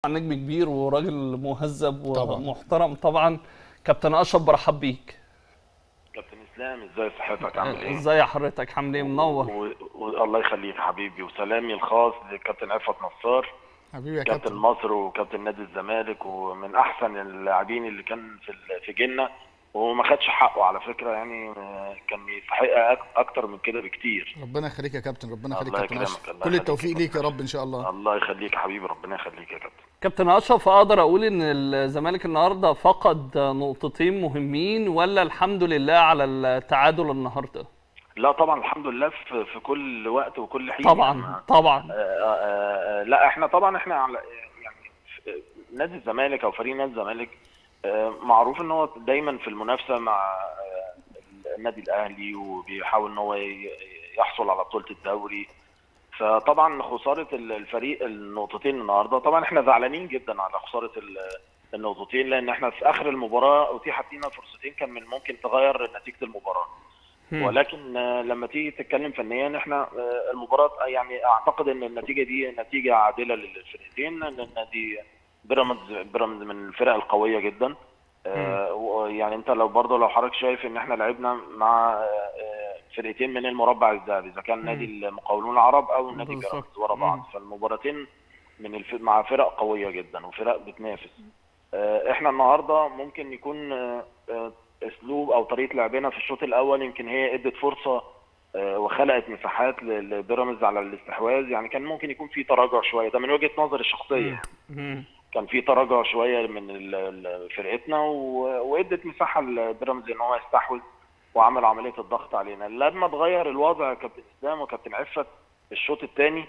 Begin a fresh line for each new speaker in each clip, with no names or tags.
نجم كبير وراجل مهذب
طبعا.
ومحترم طبعا كابتن اشرف برحب بيك
كابتن اسلام ازاي صحتك عامل ايه؟
ازاي حضرتك عامل ايه منور
و- والله يخليك يا حبيبي وسلامي الخاص لكابتن عفت نصار
حبيبي يا
كابتن
كابتن
مصر وكابتن نادي الزمالك ومن احسن اللاعبين اللي كان في ال- في جيلنا وما خدش حقه على فكره يعني آه، كان يستحق أك- اكتر من كده بكتير
ربنا يخليك يا كابتن ربنا يخليك
الله
كابتن
يكرمك،
اشرف
الله
كل
يخليك
التوفيق
يا
ليك يا
كابتن.
رب ان شاء الله
الله يخليك يا حبيبي ربنا يخليك يا كابتن
كابتن اشرف اقدر اقول ان الزمالك النهارده فقد نقطتين مهمين ولا الحمد لله على التعادل النهارده
لا طبعا الحمد لله في في كل وقت وكل حين
طبعا
يعني
طبعا
آه، آه، آه، لا احنا طبعا احنا على يعني في نادي الزمالك او فريق نادي الزمالك آه، معروف ان هو دايما في المنافسه مع آه، النادي الاهلي وبيحاول ان هو ي- يحصل على بطوله الدوري فطبعا خساره ال- الفريق النقطتين النهارده طبعا احنا زعلانين جدا على خساره ال- النقطتين لان احنا في اخر المباراه اتيحت لنا فرصتين كان من ممكن تغير نتيجه المباراه
مم.
ولكن آه، لما تيجي تتكلم فنيا احنا آه، المباراه يعني اعتقد ان النتيجه دي نتيجه عادله للفرقتين لان النادي بيراميدز بيراميدز من الفرق القويه جدا آه، ويعني انت لو برضه لو حضرتك شايف ان احنا لعبنا مع آه، آه، فرقتين من المربع الذهبي اذا كان نادي المقاولون العرب او نادي
بالظبط.
بيراميدز ورا بعض
مم.
فالمباراتين من الف... مع فرق قويه جدا وفرق بتنافس آه، احنا النهارده ممكن يكون آه، آه، اسلوب او طريقه لعبنا في الشوط الاول يمكن هي ادت فرصه آه، وخلقت مساحات ل- لبيراميدز على الاستحواذ يعني كان ممكن يكون في تراجع شويه ده من وجهه نظري الشخصيه
مم.
كان في تراجع شويه من ال- ال- فرقتنا و- وادت مساحه لبيراميدز ان هو يستحوذ وعمل عمليه الضغط علينا لما اتغير الوضع يا كابتن اسلام وكابتن عفت في الشوط الثاني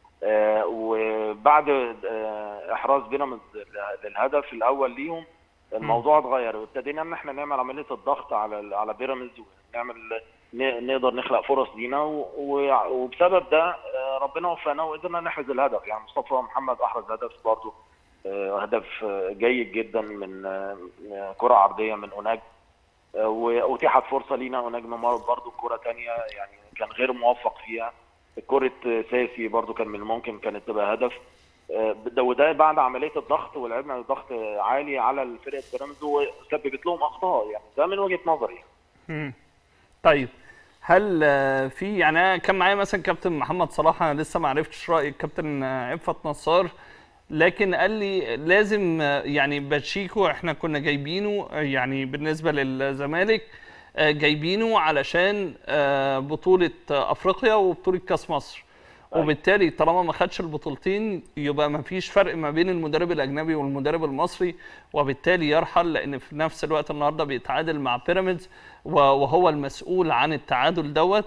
وبعد آه، احراز بيراميدز للهدف الاول ليهم الموضوع اتغير وابتدينا ان احنا نعمل عمليه الضغط على على بيراميدز ونعمل ن- نقدر نخلق فرص لينا و- و- وبسبب ده آه، ربنا وفقنا وقدرنا نحرز الهدف يعني مصطفى محمد احرز هدف برضه آه، هدف آه، جيد جدا من آه، آه، كره عرضيه من اوناج آه، واتيحت فرصه لينا اوناج نمار برضه كره تانية يعني كان غير موفق فيها كره آه، ساسي برضه كان من الممكن كانت تبقى هدف آه، ده وده بعد عمليه الضغط ولعبنا ضغط عالي على الفرقه بيراميدز وسببت لهم اخطاء يعني ده من وجهه نظري
مم. طيب هل آه، في يعني أنا كان معايا مثلا كابتن محمد صلاح انا لسه ما عرفتش راي الكابتن آه، عفت نصار لكن قال لي لازم آه، يعني باتشيكو احنا كنا جايبينه آه، يعني بالنسبه للزمالك آه، جايبينه علشان آه، بطوله آه، افريقيا وبطوله كاس مصر
أيوة.
وبالتالي طالما ما خدش البطولتين يبقى ما فيش فرق ما بين المدرب الاجنبي والمدرب المصري وبالتالي يرحل لان في نفس الوقت النهارده بيتعادل مع بيراميدز و- وهو المسؤول عن التعادل دوت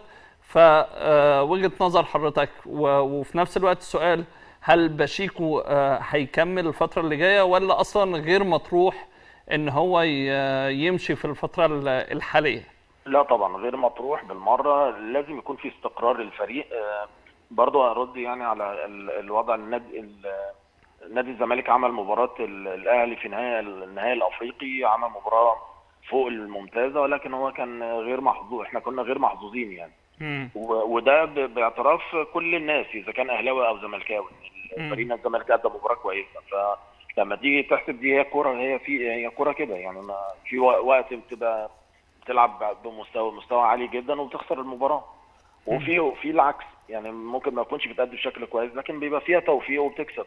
فوجهه نظر حضرتك و- وفي نفس الوقت السؤال هل باشيكو آه، هيكمل الفتره اللي جايه ولا اصلا غير مطروح ان هو ي- يمشي في الفتره ال- الحاليه
لا طبعا غير مطروح بالمره لازم يكون في استقرار للفريق آه، برضو ارد يعني على ال- الوضع النادي ال- نادي الزمالك عمل مباراه ال- الاهلي في نهائي النهائي الافريقي عمل مباراه فوق الممتازه ولكن هو كان غير محظوظ احنا كنا غير محظوظين يعني و- وده ب- باعتراف كل الناس اذا كان اهلاوي او زملكاوي فريق نادي الزمالك ادى مباراه كويسه فلما تيجي تحسب دي هي كوره هي في هي كوره كده يعني ما في و- وقت بتبقى بتلعب بمستوى مستوى عالي جدا وبتخسر المباراه وفي في العكس يعني ممكن ما تكونش بتأدي بشكل كويس لكن بيبقى فيها توفيق وبتكسب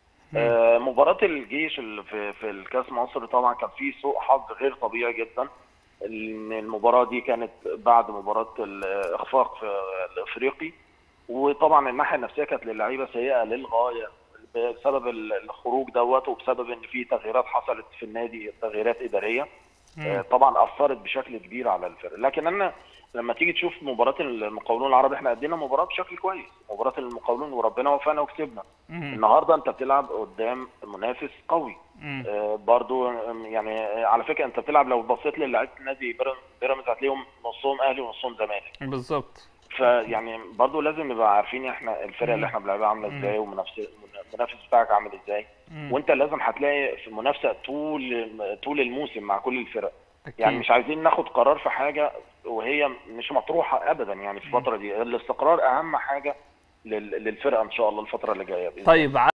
آه مباراة الجيش اللي في في الكاس مصر طبعا كان في سوء حظ غير طبيعي جدا ان المباراة دي كانت بعد مباراة الاخفاق في الافريقي وطبعا الناحية النفسية كانت للعيبة سيئة للغاية بسبب الخروج دوت وبسبب ان في تغييرات حصلت في النادي تغييرات اداريه آه، طبعا اثرت بشكل كبير على الفرق لكن انا لما تيجي تشوف مباراه المقاولون العرب احنا ادينا مباراه بشكل كويس مباراه المقاولون وربنا وفقنا وكسبنا النهارده انت بتلعب قدام منافس قوي آه، برضو آم، يعني آه، على فكره انت بتلعب لو بصيت للاعيبه نادي بيرام- بيراميدز هتلاقيهم نصهم اهلي ونصهم زمالك
بالظبط
فيعني برضو لازم نبقى عارفين احنا الفرقه اللي احنا بنلعبها عامله ازاي ومنافس المنافس بتاعك عامل ازاي وانت لازم هتلاقي في منافسه طول طول الموسم مع كل الفرق
أكيد.
يعني مش عايزين ناخد قرار في حاجه وهي مش مطروحه ابدا يعني في الفتره دي الاستقرار اهم حاجه لل- للفرقه ان شاء الله الفتره اللي جايه بإذن
طيب